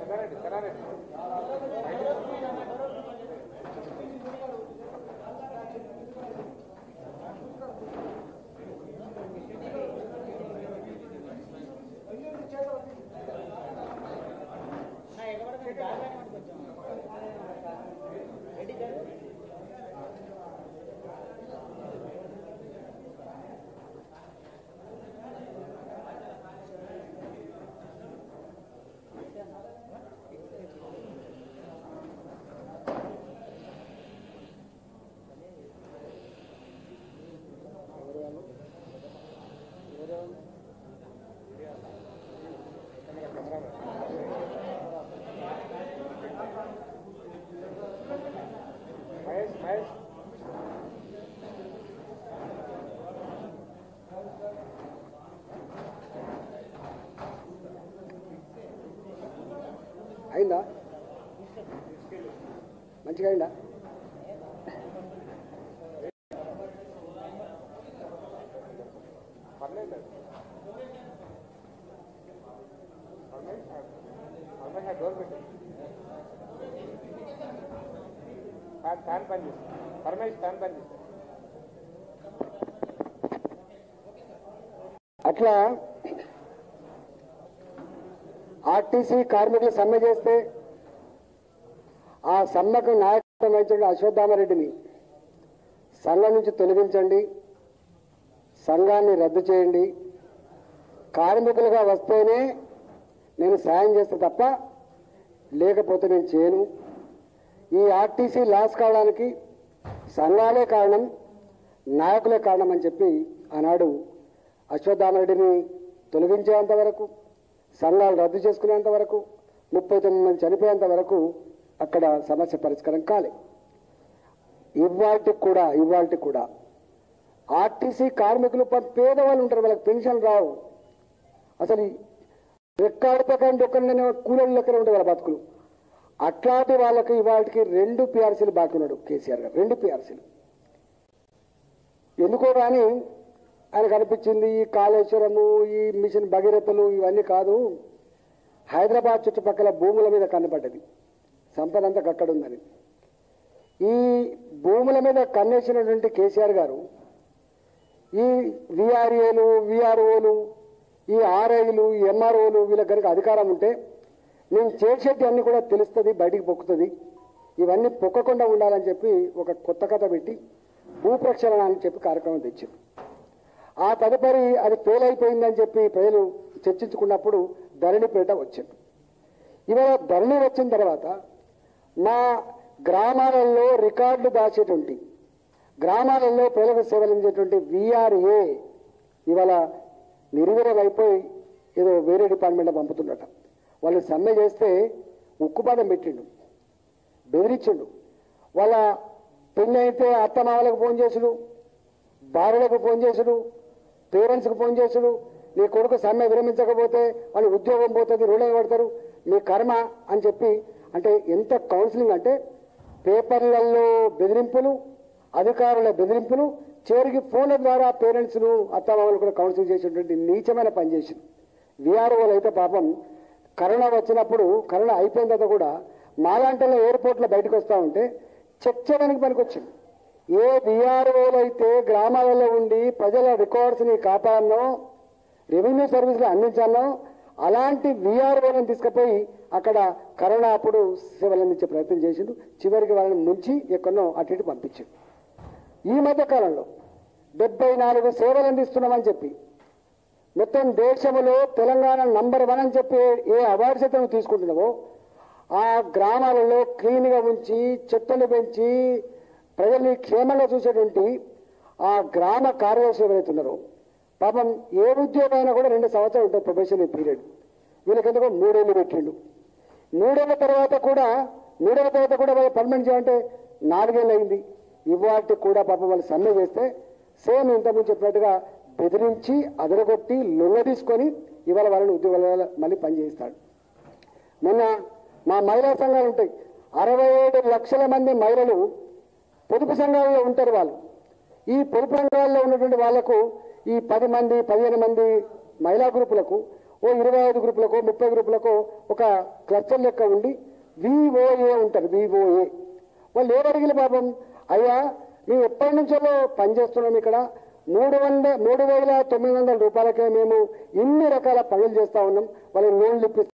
మహేష్ మహేష్ అయిందా మంచిగా అయిందా పర్లేదు పర్లేదు పర్లేదు డోర్ పెట్టు ఫ్యాన్ ఫ్యాన్ పని చేస్తుంది పరమేష్ ఫ్యాన్ పని చేస్తుంది అట్లా ఆర్టీసీ కార్మికులు సమ్మె చేస్తే ఆ సమ్మెకు నాయకత్వం వహించండి అశ్వత్థామరెడ్డిని సంఘం నుంచి తొలగించండి సంఘాన్ని రద్దు చేయండి కార్మికులుగా వస్తేనే నేను సాయం చేస్తే తప్ప లేకపోతే నేను చేయను ఈ ఆర్టీసీ లాస్ కావడానికి సంఘాలే కారణం నాయకులే కారణం అని చెప్పి ఆనాడు అశ్వత్థామరెడ్డిని తొలగించేంత వరకు సంఘాలు రద్దు చేసుకునేంత వరకు ముప్పై తొమ్మిది మంది చనిపోయేంత వరకు అక్కడ సమస్య పరిష్కారం కాలే ఇవాళకి కూడా ఇవాళకి కూడా ఆర్టీసీ కార్మికులు పాపం పేదవాళ్ళు ఉంటారు వాళ్ళకి పెన్షన్ రావు అసలు ఈ రెక్కాడి ప్రకారం ఒక్కరినే కూలీల లెక్కన ఉంటాయి వాళ్ళ బతుకులు అట్లాంటి వాళ్ళకి ఇవాళకి రెండు పిఆర్సీలు బాకీ ఉన్నాడు కేసీఆర్ గారు రెండు పిఆర్సీలు ఎందుకో కానీ ఆయనకు అనిపించింది ఈ కాళేశ్వరము ఈ మిషన్ భగీరథలు ఇవన్నీ కాదు హైదరాబాద్ చుట్టుపక్కల భూముల మీద కనపడ్డది సంపద అంతా అక్కడ ఉందని ఈ భూముల మీద కన్నేసినటువంటి కేసీఆర్ గారు ఈ విఆర్ఏలు విఆర్ఓలు ఈ ఆర్ఐలు ఈ ఎంఆర్ఓలు వీళ్ళ కనుక అధికారం ఉంటే నేను చేసేటి అన్ని కూడా తెలుస్తుంది బయటికి పొక్కుతుంది ఇవన్నీ పొక్కకుండా ఉండాలని చెప్పి ఒక కొత్త కథ పెట్టి భూ ప్రక్షాళన అని చెప్పి కార్యక్రమం తెచ్చింది ఆ తదుపరి అది ఫెయిల్ అయిపోయిందని చెప్పి ప్రజలు చర్చించుకున్నప్పుడు ధరణిపేట వచ్చింది ఇవాళ ధరణి వచ్చిన తర్వాత మా గ్రామాలలో రికార్డులు దాచేటువంటి గ్రామాలలో ప్రజలకు సేవలు అందించేటువంటి విఆర్ఏ ఇవాళ నిర్వీర్యం అయిపోయి ఏదో వేరే డిపార్ట్మెంట్ పంపుతున్నట వాళ్ళు సమ్మె చేస్తే ఉక్కుపాదం పెట్టిండు బెదిరించిండు వాళ్ళ పెళ్ళి అయితే అత్తమామలకు ఫోన్ చేసుడు భార్యలకు ఫోన్ చేసుడు పేరెంట్స్కి ఫోన్ చేసుడు నీ కొడుకు సమ్మె విరమించకపోతే వాళ్ళు ఉద్యోగం పోతుంది రూలింగ్ పడతారు మీ కర్మ అని చెప్పి అంటే ఎంత కౌన్సిలింగ్ అంటే పేపర్లలో బెదిరింపులు అధికారుల బెదిరింపులు చివరికి ఫోన్ల ద్వారా పేరెంట్స్ను అత్తమామలు కూడా కౌన్సిలింగ్ చేసేటువంటి నీచమైన పని చేసింది విఆర్ఓలు అయితే పాపం కరోనా వచ్చినప్పుడు కరోనా అయిపోయిన తర్వాత కూడా మాలాంటిలో ఎయిర్పోర్ట్లో బయటకు వస్తూ ఉంటే చెక్ చేయడానికి పనికొచ్చింది ఏ విఆర్ఓలు అయితే గ్రామాలలో ఉండి ప్రజల రికార్డ్స్ని కాపాడనో రెవెన్యూ సర్వీసులు అందించాలో అలాంటి విఆర్ఓలను తీసుకుపోయి అక్కడ కరోనా అప్పుడు సేవలు అందించే ప్రయత్నం చేసిండు చివరికి వాళ్ళని ముంచి ఎక్కడో అటు ఇటు పంపించిండు ఈ మధ్య కాలంలో డెబ్బై నాలుగు సేవలు అందిస్తున్నామని చెప్పి మొత్తం దేశంలో తెలంగాణ నంబర్ వన్ అని చెప్పి ఏ అవార్డ్స్ అయితే నువ్వు తీసుకుంటున్నావో ఆ గ్రామాలలో క్లీన్గా ఉంచి చెత్తలు పెంచి ప్రజల్ని క్షేమంగా చూసేటువంటి ఆ గ్రామ కార్యదర్శి ఎవరైతే ఉన్నారో పాపం ఏ ఉద్యోగం అయినా కూడా రెండు సంవత్సరాలు ఉంటుంది ప్రొబేషన్ పీరియడ్ వీళ్ళకి ఎందుకో మూడేళ్ళు పెట్టిండు మూడేళ్ల తర్వాత కూడా మూడేళ్ల తర్వాత కూడా వాళ్ళు పర్మనెంట్ చేయాలంటే నాలుగేళ్ళు అయింది ఇవాటి కూడా పాపం వాళ్ళు సమ్మె చేస్తే సేమ్ ఇంతకుముందు చెప్పినట్టుగా బెదిరించి అదరగొట్టి లొంగ తీసుకొని ఇవాళ వాళ్ళని ఉద్యోగాల మళ్ళీ పనిచేయిస్తాడు మొన్న మా మహిళా సంఘాలు ఉంటాయి అరవై ఏడు లక్షల మంది మహిళలు పొదుపు సంఘాలలో ఉంటారు వాళ్ళు ఈ పొదుపు సంఘాల్లో ఉన్నటువంటి వాళ్లకు ఈ పది మంది పదిహేను మంది మహిళా గ్రూపులకు ఓ ఇరవై ఐదు గ్రూపులకో ముప్పై గ్రూపులకో ఒక క్లస్టర్ లెక్క ఉండి విఓఏ ఉంటారు విఓఏ వాళ్ళు ఏమడిగిన పాపం అయ్యా మేము ఎప్పటి నుంచో పనిచేస్తున్నాం ఇక్కడ మూడు వంద మూడు వేల తొమ్మిది వందల రూపాయలకే మేము ఇన్ని రకాల పనులు చేస్తా ఉన్నాం వాళ్ళకి లోన్లు ఇప్పిస్తాం